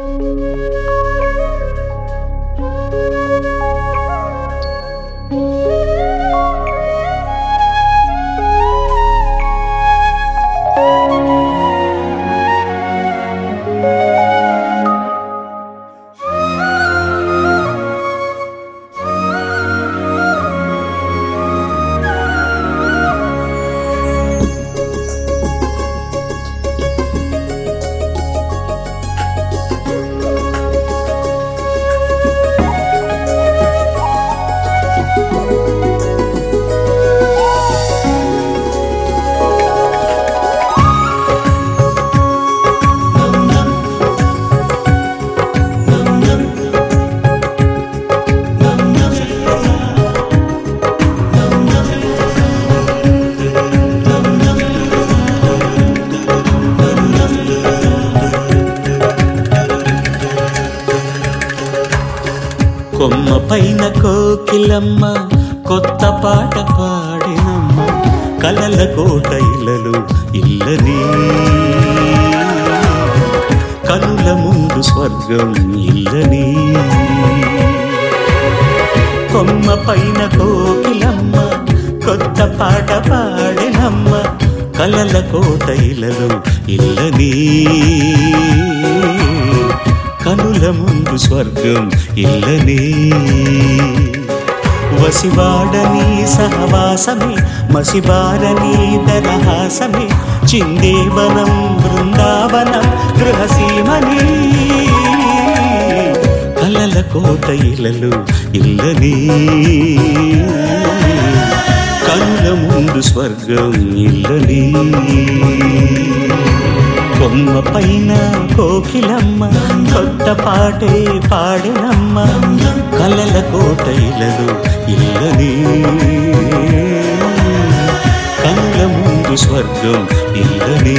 కొమ్మ పైన కోకిలమ్మ కొత్త పాట పాడినమ్మ కలల కోట ఇళ్ళలు ఇల్లని కనుల ముందు స్వర్గం ఇల్లని కొమ్మ పైన కోకిలమ్మ కొత్త పాట పాడినమ్మ కలల కోట ఇళ్ళలు ఇల్లని కనుల ముందు స్వర్గం ఇల్లని వసివాడని సహవాసమే మసిబారని దరహాసమే చిందేవనం బృందావనం గృహసీమని కలల కోట ఇలలు ఇల్లని కనుల ముందు స్వర్గం ఇల్లని కొమ్మ పైన కోకిలమ్మ కొత్త పాటే పాడినమ్మ కలల కోట ఇలలు ఇల్లని కనుల ముందు స్వర్గం ఇల్లని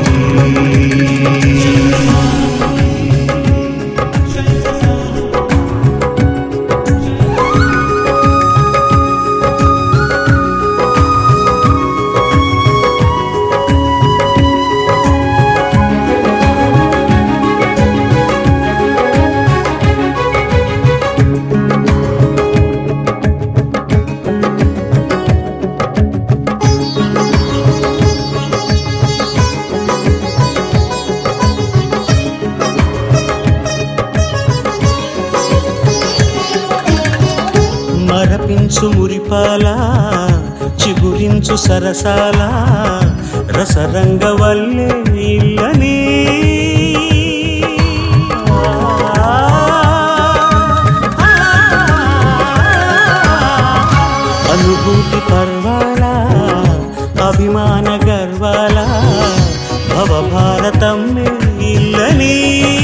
మరపించు మురిపాల చిగురించు సరసాల రసరంగ వల్లే ఇల్లని అనుభూతి పర్వాల అభిమాన గర్వాల భవభారతం ఇల్లని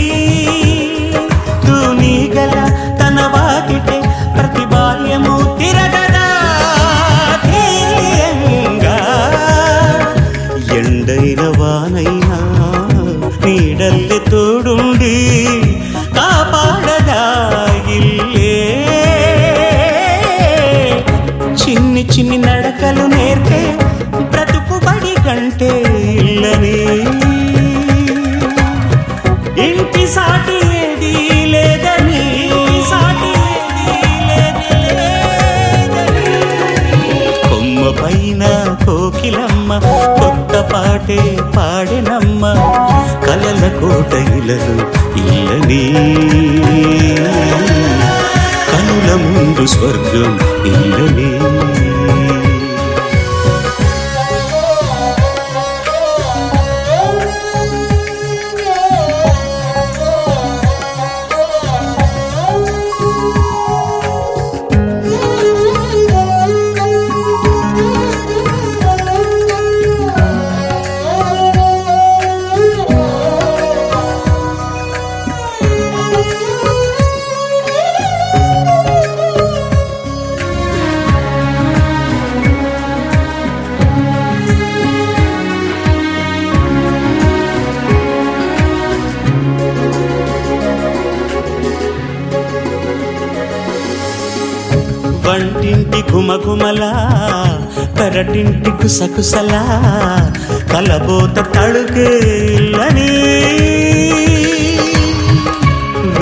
తూనీగల తన వాకిటే ప్రతి బాల్యము తిరగదా ధీయంగా ఎండైన వానైనా నీడల్లె తోడుండి కాపాడదా ఇల్లే చిన్ని చిన్ని నడకలు నేర్పే బ్రతుకుబడి కంటే ఇల్లని ఇంటి సాటి ఏది లేదని సాటి ఏది లేదని కొమ్మ పైన కోకిలమ్మ కొత్త పాటే పాడినమ్మ కలల కోట ఇలలు ఇల్లని కనుల ముందు స్వర్గం ఇల్లని వంటింటి గుమగుమలా పెరటింటి కుసకుసలా కలబోత తడుకేలని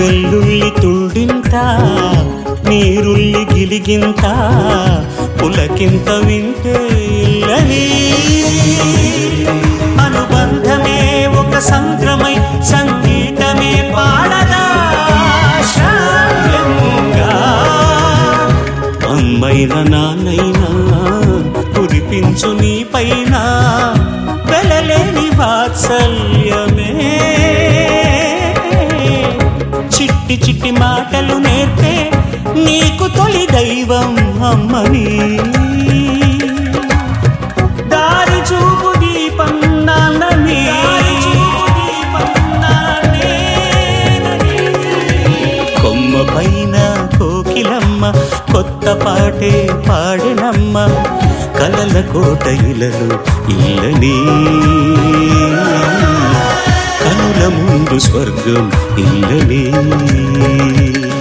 వెల్లుల్లి తుళ్ళింత నీరుల్లి గిలిగింత పులకింత వింటే ఇల్లని అనుబంధమే ఒక సంద్రమై సంగీతమే పాడదా శ్రావ్యంగా అమ్మైన నాన్నైనా కురిపించు నీ పైన వెలలేని వాత్సల్యమే చిట్టి చిట్టి మాటలు నేర్పే నీకు తొలి దైవం అమ్మని దారి చూపు దీపం నాన్నని కొమ్మ పైన కోకిలమ్మ కొత్త పాటే పాడినమ్మ కలల కోట ఇలలు ఇల్లని కనుల ముందు స్వర్గం ఇల్లని